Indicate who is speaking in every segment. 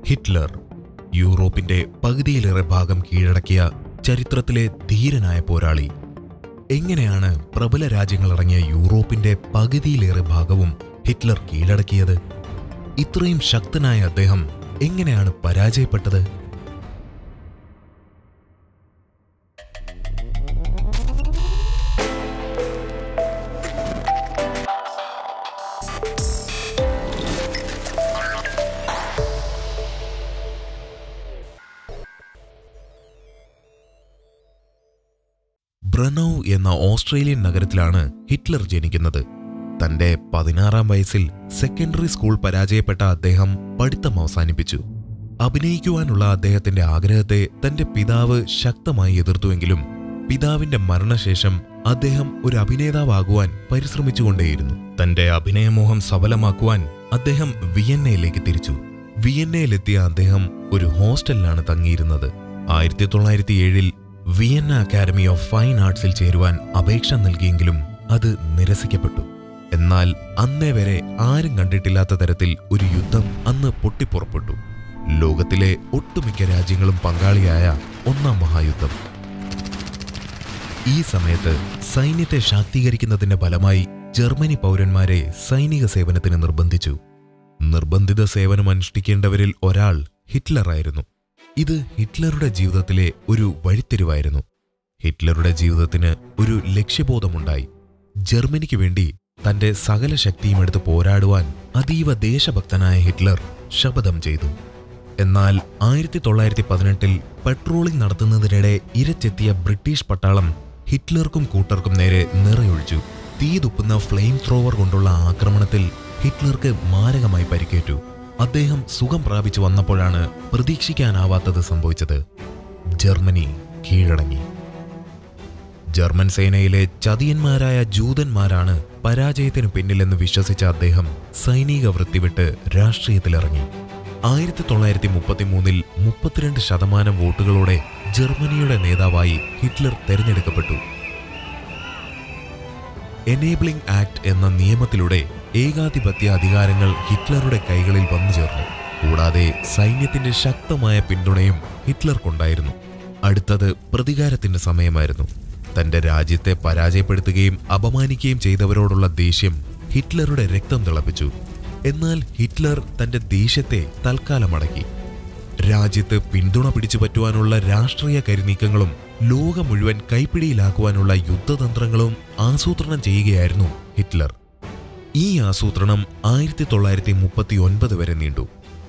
Speaker 1: Hitler യൂറോപ്പിന്റെ പകുതിയിലേറെ ഭാഗം കീഴടക്കിയ ചരിത്രത്തിലെ ധീരനായ പോരാളി എങ്ങനെയാണ് പ്രബല രാജ്യങ്ങളടങ്ങിയ യൂറോപ്പിന്റെ പകുതിയിലേറെ ഭാഗവും ഹിറ്റ്ലർ കീഴടക്കിയത് ഇത്രയും ശക്തനായ അദ്ദേഹം എങ്ങനെയാണ് പരാജയപ്പെട്ടത് ബ്രനൌ എന്ന ഓസ്ട്രേലിയൻ നഗരത്തിലാണ് ഹിറ്റ്ലർ ജനിക്കുന്നത് തന്റെ പതിനാറാം വയസ്സിൽ സെക്കൻഡറി സ്കൂൾ പരാജയപ്പെട്ട അദ്ദേഹം പഠിത്തം അവസാനിപ്പിച്ചു അഭിനയിക്കുവാനുള്ള അദ്ദേഹത്തിന്റെ ആഗ്രഹത്തെ തന്റെ പിതാവ് ശക്തമായി എതിർത്തുവെങ്കിലും പിതാവിന്റെ മരണശേഷം അദ്ദേഹം ഒരു അഭിനേതാവാകുവാൻ പരിശ്രമിച്ചുകൊണ്ടേയിരുന്നു തന്റെ അഭിനയമോഹം സഫലമാക്കുവാൻ അദ്ദേഹം വിയന്നയിലേക്ക് തിരിച്ചു വിയന്നയിലെത്തിയ അദ്ദേഹം ഒരു ഹോസ്റ്റലിലാണ് തങ്ങിയിരുന്നത് ആയിരത്തി തൊള്ളായിരത്തി ഏഴിൽ വിയന്ന അക്കാദമി ഓഫ് ഫൈൻ ആർട്സിൽ ചേരുവാൻ അപേക്ഷ നൽകിയെങ്കിലും അത് നിരസിക്കപ്പെട്ടു എന്നാൽ അന്നേ വരെ ആരും കണ്ടിട്ടില്ലാത്ത തരത്തിൽ ഒരു യുദ്ധം അന്ന് പൊട്ടിപ്പുറപ്പെട്ടു ലോകത്തിലെ ഒട്ടുമിക്ക രാജ്യങ്ങളും പങ്കാളിയായ ഒന്നാം മഹായുദ്ധം ഈ സമയത്ത് സൈന്യത്തെ ശാക്തീകരിക്കുന്നതിന്റെ ഫലമായി ജർമ്മനി പൗരന്മാരെ സൈനിക സേവനത്തിന് നിർബന്ധിച്ചു നിർബന്ധിത സേവനം അനുഷ്ഠിക്കേണ്ടവരിൽ ഒരാൾ ഹിറ്റ്ലറായിരുന്നു ഇത് ഹിറ്റ്ലറുടെ ജീവിതത്തിലെ ഒരു വഴിത്തിരിവായിരുന്നു ഹിറ്റ്ലറുടെ ജീവിതത്തിന് ഒരു ലക്ഷ്യബോധമുണ്ടായി ജർമ്മനിക്ക് വേണ്ടി തന്റെ സകല ശക്തിയും എടുത്ത് പോരാടുവാൻ അതീവ ദേശഭക്തനായ ഹിറ്റ്ലർ ശപഥം ചെയ്തു എന്നാൽ ആയിരത്തി തൊള്ളായിരത്തി പതിനെട്ടിൽ പെട്രോളിംഗ് നടത്തുന്നതിനിടെ ഇരച്ചെത്തിയ ബ്രിട്ടീഷ് പട്ടാളം ഹിറ്റ്ലർക്കും കൂട്ടർക്കും നേരെ നിറയൊഴിച്ചു തീ തുപ്പുന്ന ഫ്ലെയിം ത്രോവർ കൊണ്ടുള്ള ആക്രമണത്തിൽ ഹിറ്റ്ലർക്ക് മാരകമായി പരിക്കേറ്റു അദ്ദേഹം സുഖം പ്രാപിച്ചു വന്നപ്പോഴാണ് പ്രതീക്ഷിക്കാനാവാത്തത് സംഭവിച്ചത് ജർമ്മനി കീഴടങ്ങി ജർമ്മൻ സേനയിലെ ചതിയന്മാരായ ജൂതന്മാരാണ് പരാജയത്തിനു പിന്നിലെന്ന് വിശ്വസിച്ച അദ്ദേഹം സൈനിക വൃത്തി വിട്ട് രാഷ്ട്രീയത്തിലിറങ്ങി ആയിരത്തി തൊള്ളായിരത്തി മുപ്പത്തിമൂന്നിൽ മുപ്പത്തിരണ്ട് ശതമാനം വോട്ടുകളോടെ ജർമ്മനിയുടെ നേതാവായി ഹിറ്റ്ലർ തെരഞ്ഞെടുക്കപ്പെട്ടു എനേബിളിംഗ് ആക്ട് എന്ന നിയമത്തിലൂടെ ഏകാധിപത്യ അധികാരങ്ങൾ ഹിറ്റ്ലറുടെ കൈകളിൽ വന്നു ചേർന്നു കൂടാതെ സൈന്യത്തിന്റെ ശക്തമായ പിന്തുണയും ഹിറ്റ്ലർക്കുണ്ടായിരുന്നു അടുത്തത് പ്രതികാരത്തിന്റെ സമയമായിരുന്നു തന്റെ രാജ്യത്തെ പരാജയപ്പെടുത്തുകയും അപമാനിക്കുകയും ചെയ്തവരോടുള്ള ദേഷ്യം ഹിറ്റ്ലറുടെ രക്തം തിളപ്പിച്ചു എന്നാൽ ഹിറ്റ്ലർ തന്റെ ദേഷ്യത്തെ തൽക്കാലം അടക്കി രാജ്യത്ത് പിന്തുണ പിടിച്ചുപറ്റുവാനുള്ള രാഷ്ട്രീയ കരുനീക്കങ്ങളും ലോകം മുഴുവൻ കൈപ്പിടിയിലാക്കുവാനുള്ള യുദ്ധതന്ത്രങ്ങളും ആസൂത്രണം ചെയ്യുകയായിരുന്നു ഹിറ്റ്ലർ ഈ ആസൂത്രണം ആയിരത്തി തൊള്ളായിരത്തി മുപ്പത്തി ഒൻപത് വരെ നീണ്ടു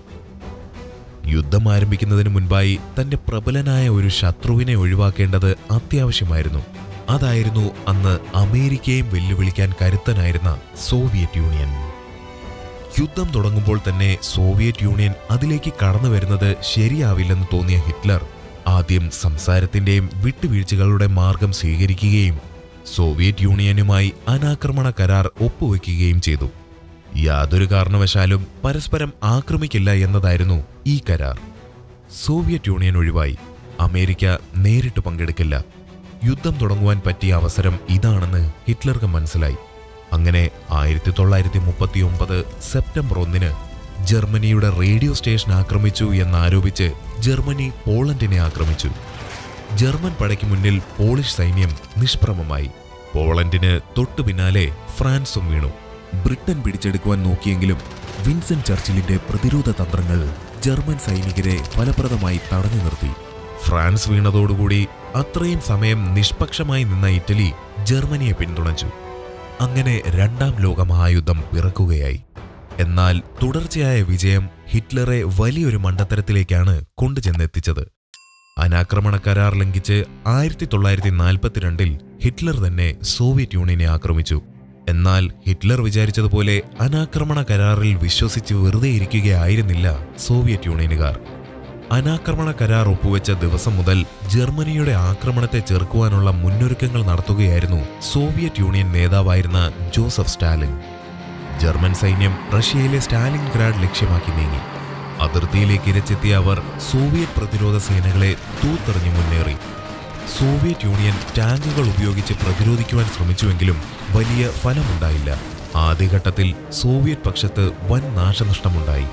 Speaker 1: യുദ്ധം ആരംഭിക്കുന്നതിന് മുൻപായി തന്റെ പ്രബലനായ ഒരു ശത്രുവിനെ ഒഴിവാക്കേണ്ടത് അത്യാവശ്യമായിരുന്നു അതായിരുന്നു അന്ന് അമേരിക്കയും വെല്ലുവിളിക്കാൻ കരുത്തനായിരുന്ന സോവിയറ്റ് യൂണിയൻ യുദ്ധം തുടങ്ങുമ്പോൾ തന്നെ സോവിയറ്റ് യൂണിയൻ അതിലേക്ക് കടന്നു വരുന്നത് ശരിയാവില്ലെന്ന് തോന്നിയ ഹിറ്റ്ലർ ആദ്യം സംസാരത്തിന്റെയും വിട്ടുവീഴ്ചകളുടെ മാർഗം സ്വീകരിക്കുകയും സോവിയറ്റ് യൂണിയനുമായി അനാക്രമണ കരാർ ഒപ്പുവെക്കുകയും ചെയ്തു യാതൊരു കാരണവശാലും പരസ്പരം ആക്രമിക്കില്ല എന്നതായിരുന്നു ഈ കരാർ സോവിയറ്റ് യൂണിയൻ ഒഴിവായി അമേരിക്ക നേരിട്ട് പങ്കെടുക്കില്ല യുദ്ധം തുടങ്ങുവാൻ പറ്റിയ അവസരം ഇതാണെന്ന് ഹിറ്റ്ലർക്ക് മനസ്സിലായി അങ്ങനെ ആയിരത്തി തൊള്ളായിരത്തി മുപ്പത്തി ഒമ്പത് സെപ്റ്റംബർ ഒന്നിന് ജർമ്മനിയുടെ റേഡിയോ സ്റ്റേഷൻ ആക്രമിച്ചു എന്നാരോപിച്ച് ജർമ്മനി പോളണ്ടിനെ ആക്രമിച്ചു ജർമ്മൻ പടയ്ക്ക് മുന്നിൽ പോളിഷ് സൈന്യം നിഷ്പ്രമമായി പോളണ്ടിന് തൊട്ടു പിന്നാലെ ഫ്രാൻസും വീണു ബ്രിട്ടൻ പിടിച്ചെടുക്കുവാൻ നോക്കിയെങ്കിലും വിൻസെന്റ് ചർച്ചിലിന്റെ പ്രതിരോധ തന്ത്രങ്ങൾ ജർമ്മൻ സൈനികരെ ഫലപ്രദമായി തടഞ്ഞു നിർത്തി ഫ്രാൻസ് വീണതോടുകൂടി അത്രയും സമയം നിഷ്പക്ഷമായി നിന്ന ഇറ്റലി ജർമ്മനിയെ പിന്തുണച്ചു അങ്ങനെ രണ്ടാം ലോകമഹായുദ്ധം പിറക്കുകയായി എന്നാൽ തുടർച്ചയായ വിജയം ഹിറ്റ്ലറെ വലിയൊരു മണ്ടത്തരത്തിലേക്കാണ് കൊണ്ടുചെന്നെത്തിച്ചത് അനാക്രമണ കരാർ ലംഘിച്ച് ആയിരത്തി തൊള്ളായിരത്തി നാൽപ്പത്തിരണ്ടിൽ ഹിറ്റ്ലർ തന്നെ സോവിയറ്റ് യൂണിയനെ ആക്രമിച്ചു എന്നാൽ ഹിറ്റ്ലർ വിചാരിച്ചതുപോലെ അനാക്രമണ കരാറിൽ വിശ്വസിച്ച് വെറുതെ ഇരിക്കുകയായിരുന്നില്ല സോവിയറ്റ് യൂണിയനുകാർ അനാക്രമണ കരാർ ഒപ്പുവെച്ച ദിവസം മുതൽ ജർമ്മനിയുടെ ആക്രമണത്തെ ചെറുക്കുവാനുള്ള മുന്നൊരുക്കങ്ങൾ നടത്തുകയായിരുന്നു സോവിയറ്റ് യൂണിയൻ നേതാവായിരുന്ന ജോസഫ് സ്റ്റാലിൻ ജർമ്മൻ സൈന്യം റഷ്യയിലെ സ്റ്റാലിൻഗ്രാഡ് ലക്ഷ്യമാക്കി നീങ്ങി അതിർത്തിയിലേക്ക് ഇരച്ചെത്തിയ അവർ സോവിയറ്റ് പ്രതിരോധ സേനകളെ തൂത്തെറിഞ്ഞു മുന്നേറി സോവിയറ്റ് യൂണിയൻ ടാങ്കുകൾ ഉപയോഗിച്ച് പ്രതിരോധിക്കുവാൻ ശ്രമിച്ചുവെങ്കിലും വലിയ ഫലമുണ്ടായില്ല ആദ്യഘട്ടത്തിൽ സോവിയറ്റ് പക്ഷത്ത് വൻ നാശനഷ്ടമുണ്ടായി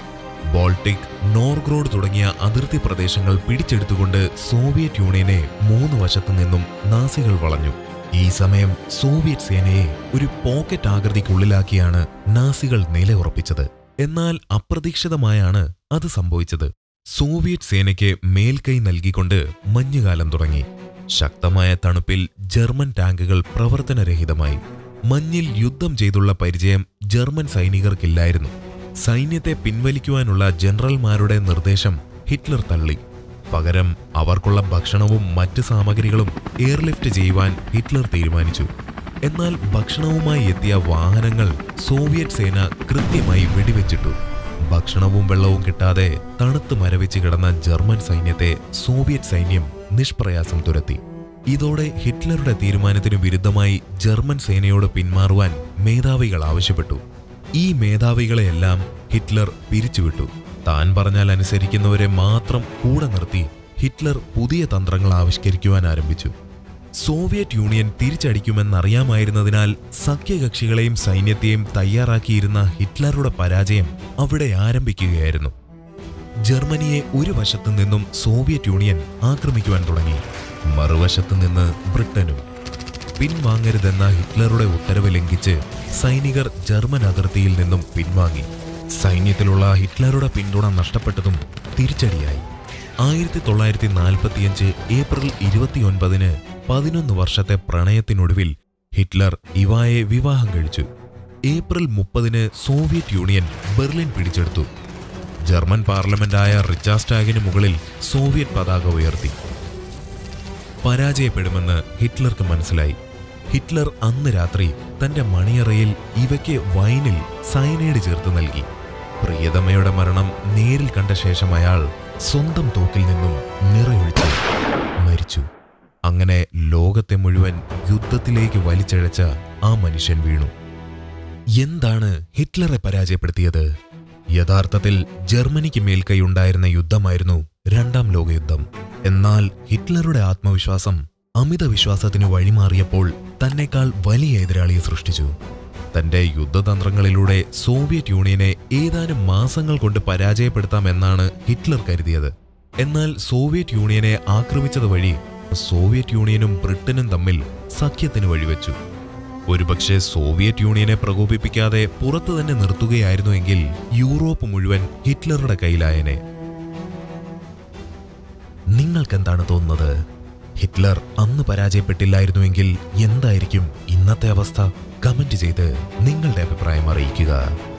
Speaker 1: ബോൾട്ടിക് നോർഗ്രോഡ് തുടങ്ങിയ അതിർത്തി പ്രദേശങ്ങൾ പിടിച്ചെടുത്തുകൊണ്ട് സോവിയറ്റ് യൂണിയനെ മൂന്ന് വശത്തു നിന്നും നാസികൾ വളഞ്ഞു ഈ സമയം സോവിയറ്റ് സേനയെ ഒരു പോക്കറ്റ് ആകൃതിക്കുള്ളിലാക്കിയാണ് നാസികൾ നിലയുറപ്പിച്ചത് എന്നാൽ അപ്രതീക്ഷിതമായാണ് അത് സംഭവിച്ചത് സോവിയറ്റ് സേനയ്ക്ക് മേൽക്കൈ നൽകിക്കൊണ്ട് മഞ്ഞുകാലം തുടങ്ങി ശക്തമായ തണുപ്പിൽ ജർമ്മൻ ടാങ്കുകൾ പ്രവർത്തനരഹിതമായി മഞ്ഞിൽ യുദ്ധം ചെയ്തുള്ള പരിചയം ജർമ്മൻ സൈനികർക്കില്ലായിരുന്നു സൈന്യത്തെ പിൻവലിക്കുവാനുള്ള ജനറൽമാരുടെ നിർദ്ദേശം ഹിറ്റ്ലർ തള്ളി പകരം അവർക്കുള്ള ഭക്ഷണവും മറ്റ് സാമഗ്രികളും എയർലിഫ്റ്റ് ചെയ്യുവാൻ ഹിറ്റ്ലർ തീരുമാനിച്ചു എന്നാൽ ഭക്ഷണവുമായി എത്തിയ വാഹനങ്ങൾ സോവിയറ്റ് സേന കൃത്യമായി വെടിവെച്ചിട്ടു ഭക്ഷണവും വെള്ളവും കിട്ടാതെ തണുത്ത് മരവിച്ച് കിടന്ന ജർമ്മൻ സൈന്യത്തെ സോവിയറ്റ് സൈന്യം നിഷ്പ്രയാസം തുരത്തി ഇതോടെ ഹിറ്റ്ലറുടെ തീരുമാനത്തിനു വിരുദ്ധമായി ജർമ്മൻ സേനയോട് പിന്മാറുവാൻ മേധാവികൾ ആവശ്യപ്പെട്ടു ഈ മേധാവികളെയെല്ലാം ഹിറ്റ്ലർ പിരിച്ചുവിട്ടു താൻ പറഞ്ഞാൽ അനുസരിക്കുന്നവരെ മാത്രം കൂടെ നിർത്തി ഹിറ്റ്ലർ പുതിയ തന്ത്രങ്ങൾ ആവിഷ്കരിക്കുവാൻ ആരംഭിച്ചു സോവിയറ്റ് യൂണിയൻ തിരിച്ചടിക്കുമെന്നറിയാമായിരുന്നതിനാൽ സഖ്യകക്ഷികളെയും സൈന്യത്തെയും തയ്യാറാക്കിയിരുന്ന ഹിറ്റ്ലറുടെ പരാജയം അവിടെ ആരംഭിക്കുകയായിരുന്നു ജർമ്മനിയെ ഒരു വശത്തു നിന്നും സോവിയറ്റ് യൂണിയൻ ആക്രമിക്കുവാൻ തുടങ്ങി മറുവശത്തു നിന്ന് ബ്രിട്ടനും പിൻവാങ്ങരുതെന്ന ഹിറ്റ്ലറുടെ ഉത്തരവ് ലംഘിച്ച് സൈനികർ ജർമ്മൻ അതിർത്തിയിൽ നിന്നും പിൻവാങ്ങി സൈന്യത്തിലുള്ള ഹിറ്റ്ലറുടെ പിന്തുണ നഷ്ടപ്പെട്ടതും തിരിച്ചടിയായി ആയിരത്തി തൊള്ളായിരത്തി നാൽപ്പത്തിയഞ്ച് ഏപ്രിൽ ഇരുപത്തിയൊൻപതിന് പതിനൊന്ന് വർഷത്തെ പ്രണയത്തിനൊടുവിൽ ഹിറ്റ്ലർ ഇവായെ വിവാഹം കഴിച്ചു ഏപ്രിൽ മുപ്പതിന് സോവിയറ്റ് യൂണിയൻ ബെർലിൻ പിടിച്ചെടുത്തു ജർമ്മൻ പാർലമെന്റായ റിച്ചാസ്റ്റാഗിന് മുകളിൽ സോവിയറ്റ് പതാക ഉയർത്തി പരാജയപ്പെടുമെന്ന് ഹിറ്റ്ലർക്ക് മനസ്സിലായി ഹിറ്റ്ലർ അന്ന് രാത്രി തന്റെ മണിയറയിൽ ഇവയ്ക്ക് വൈനിൽ സയനൈഡ് ചേർത്ത് നൽകി പ്രിയതമയുടെ മരണം നേരിൽ കണ്ട ശേഷം അയാൾ സ്വന്തം തോക്കിൽ നിന്നും നിറയൊഴിച്ചു മരിച്ചു അങ്ങനെ ലോകത്തെ മുഴുവൻ യുദ്ധത്തിലേക്ക് വലിച്ചഴച്ച ആ മനുഷ്യൻ വീണു എന്താണ് ഹിറ്റ്ലറെ പരാജയപ്പെടുത്തിയത് യഥാർത്ഥത്തിൽ ജർമ്മനിക്ക് മേൽക്കൈയുണ്ടായിരുന്ന യുദ്ധമായിരുന്നു രണ്ടാം ലോകയുദ്ധം എന്നാൽ ഹിറ്റ്ലറുടെ ആത്മവിശ്വാസം അമിത വിശ്വാസത്തിന് വഴിമാറിയപ്പോൾ തന്നെക്കാൾ വലിയ എതിരാളിയെ സൃഷ്ടിച്ചു തന്റെ യുദ്ധതന്ത്രങ്ങളിലൂടെ സോവിയറ്റ് യൂണിയനെ ഏതാനും മാസങ്ങൾ കൊണ്ട് പരാജയപ്പെടുത്താമെന്നാണ് ഹിറ്റ്ലർ കരുതിയത് എന്നാൽ സോവിയറ്റ് യൂണിയനെ ആക്രമിച്ചത് വഴി സോവിയറ്റ് യൂണിയനും ബ്രിട്ടനും തമ്മിൽ സഖ്യത്തിന് വഴിവെച്ചു ഒരുപക്ഷെ സോവിയറ്റ് യൂണിയനെ പ്രകോപിപ്പിക്കാതെ പുറത്തു തന്നെ നിർത്തുകയായിരുന്നുവെങ്കിൽ യൂറോപ്പ് മുഴുവൻ ഹിറ്റ്ലറുടെ കയ്യിലായനെ നിങ്ങൾക്കെന്താണ് തോന്നുന്നത് ഹിറ്റ്ലർ അന്ന് പരാജയപ്പെട്ടില്ലായിരുന്നുവെങ്കിൽ എന്തായിരിക്കും ഇന്നത്തെ അവസ്ഥ കമന്റ് ചെയ്ത് നിങ്ങളുടെ അഭിപ്രായം അറിയിക്കുക